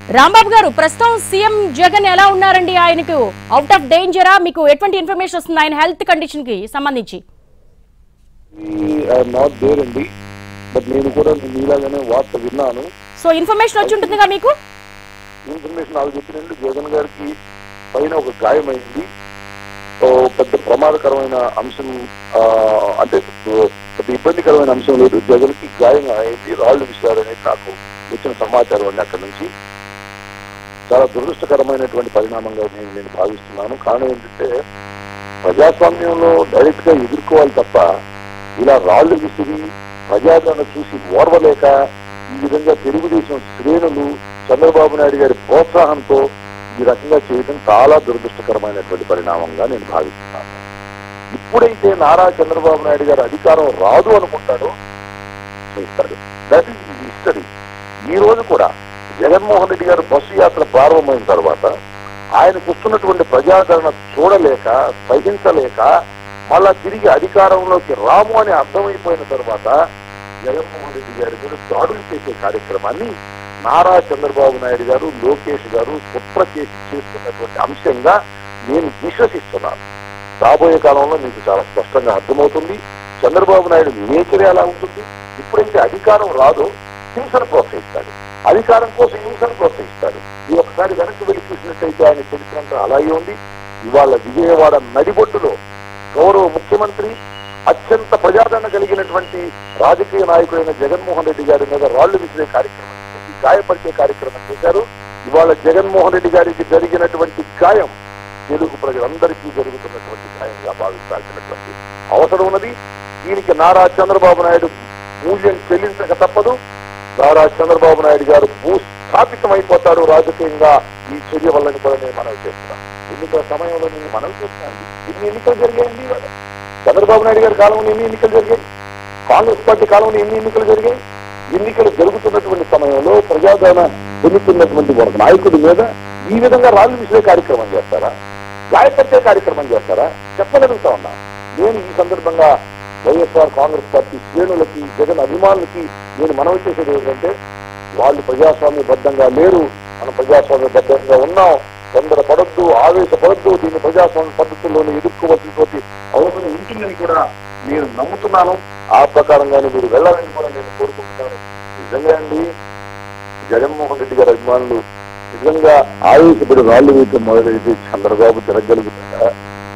రాంబాబు గారు ప్రస్తుతం సీఎం జగన్ ఎలా ఉన్నారండి ఆయనకు అవుట్ ఆఫ్ డేంజరా మీకు ఎటువంటి ఇన్ఫర్మేషన్ వస్తుంది ఆయన హెల్త్ కండిషన్ కి సంబంధించి ఐఎమ్ నాట్ దేర్ అండి బట్ నేను కూడా మీలాగానే వార్త విన్నాను సో ఇన్ఫర్మేషన్ వచ్చి ఉంటుందిగా మీకు ఇన్ఫర్మేషన్ నాకు చెప్పినండి జగన్ గారికి పైన ఒక గాయమైంది ఓ పెద్ద ప్రమాదకరమైన అంశం ఆ, అంటే ఓ పెద్ద ఇబ్బందికరమైన అంశం లేదు జగన్ కి గాయం అయింది రాళ్ళు విసిరారు అనేది నాకు వచ్చిన సమాచారం అండి అక్కడి నుంచి చాలా దురదృష్టకరమైనటువంటి పరిణామంగా నేను నేను భావిస్తున్నాను కారణం ఏంటంటే ప్రజాస్వామ్యంలో డైరెక్ట్ గా ఎదుర్కోవాలి తప్ప ఇలా రాళ్లు విసిరి ప్రజాదరణ చూసి ఓర్వలేక ఈ విధంగా తెలుగుదేశం శ్రేణులు చంద్రబాబు నాయుడు గారి ప్రోత్సాహంతో ఈ రకంగా చేయడం చాలా దురదృష్టకరమైనటువంటి పరిణామంగా నేను భావిస్తున్నాను ఇప్పుడైతే నారా చంద్రబాబు నాయుడు గారు అధికారం రాదు అనుకుంటాడో చేస్తాడు దట్ ఈస్ హిస్టరీ ఈ రోజు కూడా జగన్మోహన్ రెడ్డి గారు బస్సు యాత్ర ప్రారంభమైన తర్వాత ఆయనకు వస్తున్నటువంటి ప్రజాదరణ చూడలేక సహించలేక మళ్ళా తిరిగి అధికారంలోకి రాము అని అర్థమైపోయిన తర్వాత జగన్మోహన్ రెడ్డి గారి మీద దాడులు చేసే కార్యక్రమాన్ని నారా చంద్రబాబు నాయుడు గారు లోకేష్ గారు కుట్ర చేసి చేస్తున్నటువంటి అంశంగా నేను విశ్వసిస్తున్నాను రాబోయే కాలంలో మీకు చాలా స్పష్టంగా అర్థమవుతుంది చంద్రబాబు నాయుడు నేచర్ ఎలా ఉంటుంది ఇప్పుడైతే అధికారం రాదో హింసను ప్రోత్సహిస్తాడు అధికారం కోసం హింసను ప్రోత్సహిస్తాడు ఈ ఒకసారి వెనక్కి వెళ్ళి చూసినట్టయితే ఆయన తెలిసినంత అలాగే ఉంది ఇవాళ విజయవాడ నడిబొట్టులో గౌరవ ముఖ్యమంత్రి అత్యంత ప్రజాదరణ కలిగినటువంటి రాజకీయ నాయకుడైన జగన్మోహన్ రెడ్డి గారి మీద రాళ్లు విసిరే కార్యక్రమం చేసి గాయపరిచే కార్యక్రమం చేశారు ఇవాళ జగన్మోహన్ రెడ్డి గారికి జరిగినటువంటి గాయం తెలుగు ప్రజలందరికీ జరుగుతున్నటువంటి గాయంగా భావించాల్సినటువంటి అవసరం ఉన్నది దీనికి నారా చంద్రబాబు నాయుడు మూల్యం చెల్లించక తప్పదు నారా చంద్రబాబు నాయుడు గారు భూస్థాపితం అయిపోతారు రాజకీయంగా ఈ చర్య వల్లని కూడా నేను మనవి చేస్తున్నాను ఎన్నికల సమయంలో నేను మనవి చేస్తున్నాను ఎన్ని ఎన్నికలు జరిగాయండి ఇవాళ చంద్రబాబు నాయుడు గారి కాలంలో ఎన్ని ఎన్నికలు జరిగాయి కాంగ్రెస్ పార్టీ కాలంలో ఎన్ని ఎన్నికలు జరిగాయి ఎన్నికలు జరుగుతున్నటువంటి సమయంలో ప్రజాదరణ పొందుతున్నటువంటి ఒక నాయకుడి మీద ఈ విధంగా రాళ్ళు విసిరే కార్యక్రమం చేస్తారా గాయపరిచే కార్యక్రమం చేస్తారా చెప్పగలుగుతా ఉన్నా నేను ఈ సందర్భంగా వైఎస్ఆర్ కాంగ్రెస్ పార్టీ శ్రేణులకి జగన్ అభిమానులకి నేను మనవి చేసేది ఏంటంటే వాళ్ళు ప్రజాస్వామ్యబద్ధంగా లేరు మనం ప్రజాస్వామ్యబద్ధంగా ఉన్నాం తొందర పడొద్దు ఆవేశపడొద్దు దీన్ని ప్రజాస్వామ్య పద్ధతుల్లోనే ఎదుర్కోవాల్సినటువంటి అవసరం ఉంటుందని కూడా నేను నమ్ముతున్నాను ఆ ప్రకారంగానే మీరు వెళ్ళాలని కూడా నేను కోరుకుంటున్నాను నిజంగా అండి జగన్మోహన్ రెడ్డి గారి అభిమానులు నిజంగా ఆవేశపడి రాళ్ళు వేయటం మొదలైతే చంద్రబాబు తిరగలుగుతాడా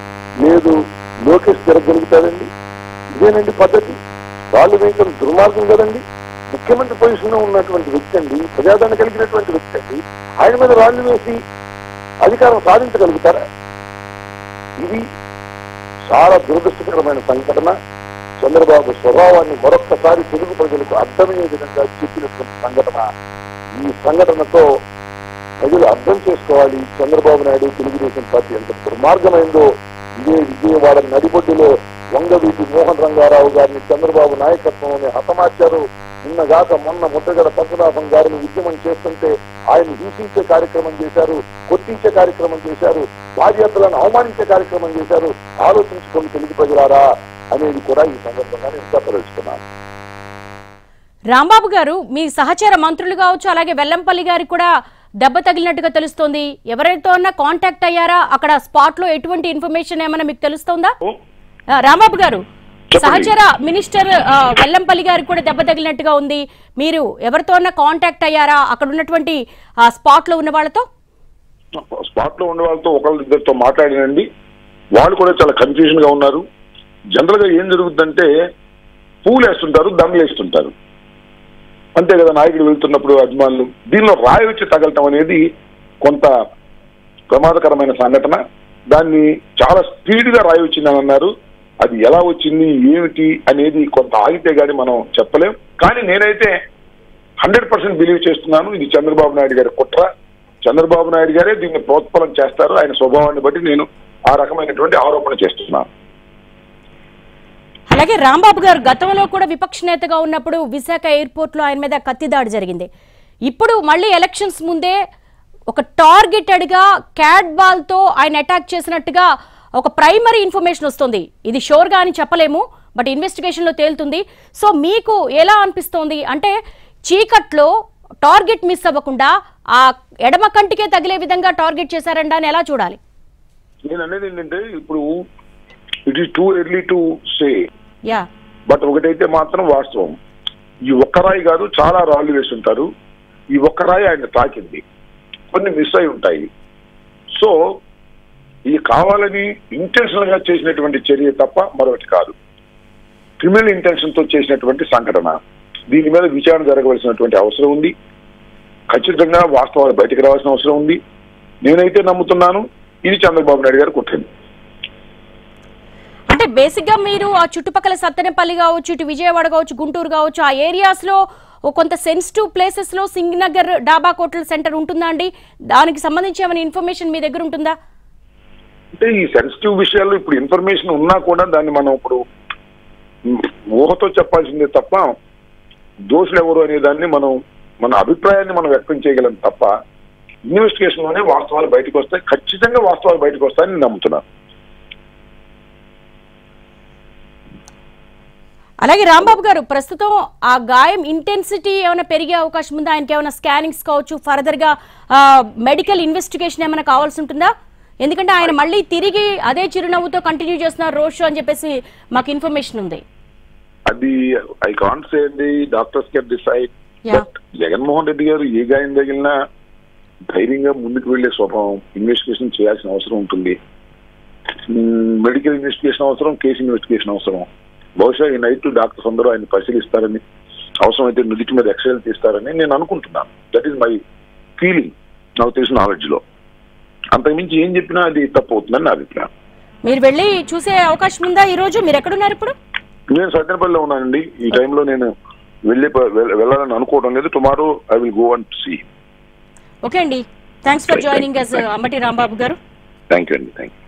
లేదు లోకేష్ తిరగలుగుతాడండి ఇదేనండి పద్ధతి రాళ్ళు వేయటం దుర్మార్గం కదండి ముఖ్యమంత్రి పొజిషన్లో ఉన్నటువంటి వ్యక్తి అండి ప్రజాదరణ కలిగినటువంటి వ్యక్తి అండి ఆయన మీద రాళ్ళు వేసి అధికారం సాధించగలుగుతారా ఇది చాలా దురదృష్టకరమైన సంఘటన చంద్రబాబు స్వభావాన్ని మరొక్కసారి తెలుగు ప్రజలకు అర్థమయ్యే విధంగా చెప్పినటువంటి సంఘటన ఈ సంఘటనతో ప్రజలు అర్థం చేసుకోవాలి చంద్రబాబు నాయుడు తెలుగుదేశం పార్టీ ఎంత దుర్మార్గమైందో ఇదే విజయవాడ నడిబొడ్డులో వంగవీటి మోహన్ రంగారావు గారిని చంద్రబాబు నాయకత్వంలోనే హతమార్చారు నిన్నగాక మొన్న ముట్టగడ పద్మనాభం గారిని ఉద్యమం చేస్తుంటే ఆయన హింసించే కార్యక్రమం చేశారు కొట్టించే కార్యక్రమం చేశారు బాధ్యతలను అవమానించే కార్యక్రమం చేశారు ఆలోచించుకొని తెలుగు ప్రజలారా అనేది కూడా ఈ సందర్భంగా నేను చెప్పదలుచుకున్నాను రాంబాబు గారు మీ సహచర మంత్రులు కావచ్చు అలాగే వెల్లంపల్లి గారికి కూడా దెబ్బ తగిలినట్టుగా తెలుస్తోంది ఎవరితో అన్నా కాంటాక్ట్ అయ్యారా అక్కడ స్పాట్ లో ఎటువంటి ఇన్ఫర్మేషన్ ఏమైనా మీకు తెలుస్తోందా ఆ, రాంబాబు గారు చెప్పండి. సహచర మినిస్టర్ ఆ, వెల్లంపల్లి గారికి కూడా దెబ్బ తగిలినట్టుగా ఉంది మీరు ఎవరితో అన్నా కాంటాక్ట్ అయ్యారా అక్కడ ఉన్నటువంటి ఆ స్పాట్ లో ఉన్న వాళ్ళతో స్పాట్ లో ఉండే వాళ్ళతో ఒకళ్ళ ఇద్దరితో మాట్లాడినండి వాళ్ళు కూడా చాలా కన్ఫ్యూజన్ గా ఉన్నారు జనరల్ గా ఏం జరుగుతుందంటే పూలు వేస్తుంటారు దమ్ములు వేస్తుంటారు అంతే కదా నాయకుడు వెళ్తున్నప్పుడు అభిమానులు దీనిలో రాయి వచ్చి తగలటం అనేది కొంత ప్రమాదకరమైన సంఘటన దాన్ని చాలా స్పీడ్ గా రాయి వచ్చిందని అన్నారు అది ఎలా వచ్చింది ఏమిటి అనేది కొంత ఆగితే గానీ మనం చెప్పలేం కానీ నేనైతే హండ్రెడ్ పర్సెంట్ బిలీవ్ చేస్తున్నాను ఇది చంద్రబాబు నాయుడు గారి కుట్ర చంద్రబాబు నాయుడు గారే దీన్ని ప్రోత్పలం చేస్తారు ఆయన స్వభావాన్ని బట్టి నేను ఆ రకమైనటువంటి ఆరోపణ చేస్తున్నాను అలాగే రాంబాబు గారు గతంలో కూడా విపక్ష నేతగా ఉన్నప్పుడు విశాఖ ఎయిర్పోర్ట్ లో ఆయన మీద కత్తి దాడి జరిగింది ఇప్పుడు మళ్ళీ ఎలక్షన్స్ ముందే ఒక టార్గెటెడ్ గా క్యాట్ బాల్ తో ఆయన అటాక్ చేసినట్టుగా ఒక ప్రైమరీ ఇన్ఫర్మేషన్ వస్తుంది ఇది షోర్ గా అని చెప్పలేము బట్ ఇన్వెస్టిగేషన్ లో తేలుతుంది సో మీకు ఎలా అనిపిస్తోంది అంటే చీకట్లో టార్గెట్ మిస్ అవ్వకుండా ఆ ఎడమ కంటికే తగిలే విధంగా టార్గెట్ చేశారంట అని ఎలా చూడాలి నేను అనేది ఏంటంటే ఇప్పుడు it is too early to say yeah but ఒకటైతే మాత్రం వాస్తవం ఈ ఒక్క రాయి కాదు చాలా రాళ్ళు వేసి ఉంటారు ఈ ఒక్క రాయి ఆయన తాకింది కొన్ని మిస్ అయి ఉంటాయి సో ఇది కావాలని ఇంటెన్షనల్ గా చేసినటువంటి చర్య తప్ప మరొకటి కాదు క్రిమినల్ ఇంటెన్షన్ తో చేసినటువంటి సంఘటన దీని మీద విచారణ జరగవలసినటువంటి అవసరం ఉంది ఖచ్చితంగా వాస్తవాలు బయటకు రావాల్సిన అవసరం ఉంది నేనైతే నమ్ముతున్నాను ఇది చంద్రబాబు నాయుడు గారు కుట్టింది అంటే బేసిక్ గా మీరు ఆ చుట్టుపక్కల సత్తెనపల్లి కావచ్చు ఇటు విజయవాడ కావచ్చు గుంటూరు కావచ్చు ఆ ఏరియాస్ లో ఓ కొంత సెన్సిటివ్ ప్లేసెస్ లో సింగనగర్ డాబా హోటల్ సెంటర్ ఉంటుందా అండి దానికి సంబంధించి ఏమైనా ఇన్ఫర్మేషన్ మీ దగ్గర ఉంటుందా అంటే ఈ సెన్సిటివ్ విషయాల్లో ఇప్పుడు ఇన్ఫర్మేషన్ ఉన్నా కూడా దాన్ని మనం ఇప్పుడు ఉమ్, ఊహతో చెప్పాల్సిందే తప్ప దోషులు ఎవరు అనే దాన్ని మనం మన అభిప్రాయాన్ని మనం వ్యక్తం చేయగలం తప్ప ఇన్వెస్టిగేషన్ లోనే వాస్తవాలు బయటకు వస్తాయి ఖచ్చితంగా వాస్తవాలు బయటకు వస్తాయని నేను నమ్ముతున్నాను అలాగే రాంబాబు గారు ప్రస్తుతం ఆ గాయం ఇంటెన్సిటీ ఏమైనా పెరిగే అవకాశం ఉందా ఆయనకి ఏమైనా స్కానింగ్స్ కావచ్చు ఫర్దర్ గా మెడికల్ ఇన్వెస్టిగేషన్ ఏమైనా కావాల్సి ఉంటుందా ఎందుకంటే ఆయన మళ్ళీ తిరిగి అదే చిరునవ్వుతో కంటిన్యూ చేస్తున్నారు రోడ్ షో అని చెప్పేసి మాకు ఇన్ఫర్మేషన్ ఉంది అది I can't say the doctors can decide Yeah. But Jaganmohan Reddy garu ఏ గాయం తగిలినా ధైర్యంగా ముందుకు వెళ్లే స్వభావం ఇన్వెస్టిగేషన్ చేయాల్సిన అవసరం ఉంటుంది మెడికల్ ఇన్వెస్టిగేషన్ అవసరం కేసు ఇన్వెస్టిగేషన్ అవసరం బహుశా ఈ నైట్ డాక్టర్స్ అందరూ ఆయన పరిశీలిస్తారని అవసరమైతే నుదిటి మీద ఎక్స్రేలు తీస్తారని నేను అనుకుంటున్నాను దట్ ఈస్ మై ఫీలింగ్ నాకు తెలిసిన నాలెడ్జ్ లో అంతకుమించి ఏం చెప్పినా అది తప్పు అవుతుందని నా అభిప్రాయం మీరు వెళ్ళి చూసే అవకాశం ఉందా ఈ రోజు మీరు ఎక్కడున్నారు ఇప్పుడు నేను సత్యనపల్లిలో ఉన్నానండి ఈ టైంలో నేను వెళ్ళే ప- వెళ్- వెళ్ళాలని అనుకోవడం లేదు tomorrow I will go and see okay అండి thanks for joining us Ambati Rambabu garu thank you అండి థ్యాంక్ యూ